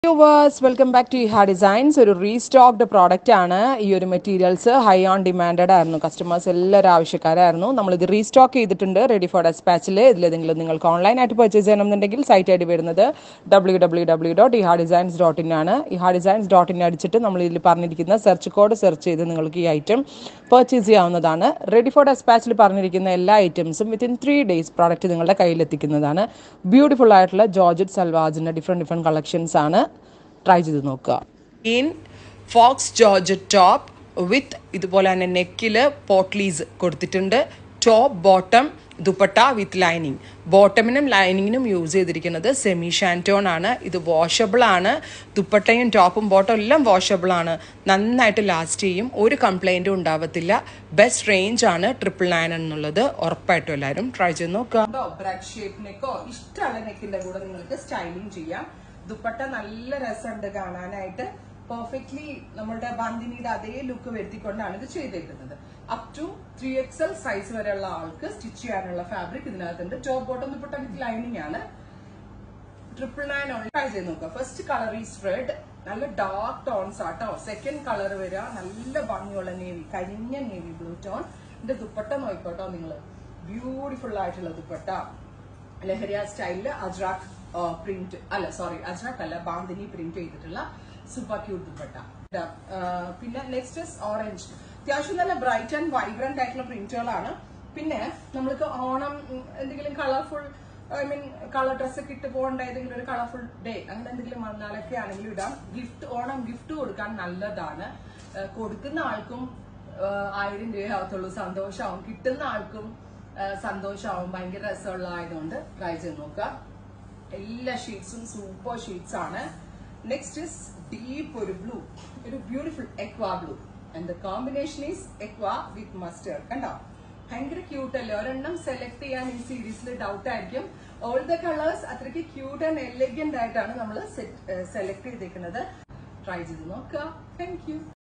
viewers welcome back to Iha designs ഒരു restocked product ആണ് ഈ ഒരു മെറ്റീരിയൽസ് ഹൈ ഓൺ ഡിമാൻഡഡ് ആയിരുന്നു കസ്റ്റമേഴ്സ് എല്ലാവരും ആവശ്യക്കാരായിരുന്നു നമ്മളിത് റീസ്റ്റോക്ക് ചെയ്തിട്ടുണ്ട് റെഡി ഫോർ ഡെസ്പാച്ചിൽ ഇതിലേതെങ്കിലും നിങ്ങൾക്ക് ഓൺലൈനായിട്ട് പർച്ചേസ് ചെയ്യണമെന്നുണ്ടെങ്കിൽ സൈറ്റ് ഐ ഡി വരുന്നത് W W W dot Iha designs dot in ആണ് ഇഹാ ഡിസൈൻസ് ഡോട്ട് ഇൻ അടിച്ചിട്ട് നമ്മൾ ഇതിൽ പറഞ്ഞിരിക്കുന്ന സെർച്ച് കോഡ് സെർച്ച് ചെയ്ത് നിങ്ങൾക്ക് ഈ ഐറ്റം പർച്ചേസ് ചെയ്യാവുന്നതാണ് റെഡി ഫോർ ഡെസ്പാച്ചിൽ പറഞ്ഞിരിക്കുന്ന എല്ലാ ഐറ്റംസും വിത്തിൻ ത്രീ ഡേയ്സ് പ്രോഡക്റ്റ് നിങ്ങളുടെ കയ്യിലെത്തിക്കുന്നതാണ് ബ്യൂട്ടിഫുൾ ആയിട്ടുള്ള ജോർജറ്റ് സൽവാജിൻ്റെ ഡിഫറെൻറ്റ് ഡിഫറെൻറ്റ് കളക്ഷൻസ് ആണ് ട്രൈ ചെയ്ത് നോക്കുക in faux georgette top with ഇതുപോലെ തന്നെ നെക്കിൽ പോട്ട്ലീസ് കൊടുത്തിട്ടുണ്ട് top bottom dupatta with lining ബോട്ടമിനും ലൈനിങ്ങിനും യൂസ് ചെയ്തിരിക്കുന്നത് സെമി ഷാൻറ്റോൺ ആണ് ഇത് വാഷബിൾ ആണ് ദുപ്പട്ടയും ടോപ്പും ബോട്ടം എല്ലാം വാഷബിൾ ആണ് നന്നായിട്ട് ലാസ്റ്റ് ചെയ്യും ഒരു കംപ്ലൈൻറ്റും ഉണ്ടാവത്തില്ല ബെസ്റ്റ് റേഞ്ച് ആണ് ട്രിപ്പിൾ നയൻ എന്നുള്ളത് ഉറപ്പായിട്ടും എല്ലാവരും ട്രൈ ചെയ്ത് നോക്കുക ബ്രെഡ് ഷേപ്പ് നെക്കോ ഇഷ്ടമുള്ള നെക്കിന്റെ കൂടെ നിങ്ങൾക്ക് സ്റ്റൈലിംഗ് ചെയ്യാം ദുപ്പട്ട നല്ല രസമുണ്ട് കാണാനായിട്ട് പെർഫെക്റ്റ്ലി നമ്മളുടെ ബാന്തിനിയുടെ അതേ ലുക്ക് വരുത്തിക്കൊണ്ടാണ് ഇത് ചെയ്തേക്കുന്നത് up to three X L size വരെയുള്ള ആൾക്ക് സ്റ്റിച്ച് ചെയ്യാനുള്ള ഫാബ്രിക് ഇതിനകത്തുണ്ട് top bottom dupatta with lining ആണ് ട്രിപ്പിൾ നയൻ ഓൺ ട്രൈ ചെയ്ത് നോക്കുക ഫസ്റ്റ് കളർ ഈസ് റെഡ് നല്ല ഡാർക്ക് ടോൺസ് ആട്ടോ സെക്കൻഡ് കളർ വരിക നല്ല ഭംഗിയുള്ള നേവി കരിഞ്ഞ നേവി ബ്ലൂ ടോൺ ഇതിന്റെ ദുപ്പട്ട നോക്കിക്കോട്ടോ നിങ്ങൾ ബ്യൂട്ടിഫുൾ ആയിട്ടുള്ള ദുപ്പട്ട ലഹരിയ സ്റ്റൈലില് അജ്രാഖ് പ്രിന്റ് അല്ല സോറി അജ്രാഖ് അല്ല ബാന്തിനി പ്രിന്റ് ചെയ്തിട്ടുള്ള സൂപ്പർ ക്യൂട്ട് ദുപ്പട്ട ഇതാ, ആ, പിന്നെ നെക്സ്റ്റ് ഓറഞ്ച് അത്യാവശ്യം നല്ല ബ്രൈറ്റ് ആൻഡ് വൈബ്രന്റ് ആയിട്ടുള്ള പ്രിന്റുകളാണ് പിന്നെ നമ്മൾക്ക് ഓണം ഉം, എന്തെങ്കിലും colourful I mean colour dress ഒക്കെ ഇട്ട് പോകേണ്ട ഏതെങ്കിലും ഒരു കളർഫുൾ ഡേ അങ്ങനെ എന്തെങ്കിലും വന്നാലൊക്കെ ആണെങ്കിലും ഇടാം ഗിഫ്റ്റ് ഓണം ഗിഫ്റ്റ് കൊടുക്കാൻ നല്ലതാണ് ആ, കൊടുക്കുന്ന ആൾക്കും ആ, ആയിരം രൂപയാവത്തുള്ളൂ സന്തോഷമാവും കിട്ടുന്ന ആൾക്കും ആ, സന്തോഷമാവും ഭയങ്കര രസമുള്ള ആയതുകൊണ്ട് ട്രൈ ചെയ്ത് നോക്കുക എല്ലാ ഷീറ്റ്സും സൂപ്പർ ഷീറ്റ്സ് ആണ് നെക്സ്റ്റ് ഇസ് ഡീപ്പ് ഒരു ബ്ലൂ ഒരു beautiful aqua blue and the combination is aqua with mustard കണ്ടോ ഭയങ്കര ക്യൂട്ട് അല്ലേ ഒരെണ്ണം സെലക്ട് ചെയ്യാൻ ഈ സീരീസിൽ ഡൗട്ട് ആയിരിക്കും ഓൾ ദ കളേഴ്സ് അത്രയ്ക്ക് ക്യൂട്ട് ആൻഡ് എലഗന്റ് ആയിട്ടാണ് നമ്മൾ സെലക്ട് ചെയ്തേക്കുന്നത് ട്രൈ ചെയ്ത് നോക്കുക താങ്ക് യു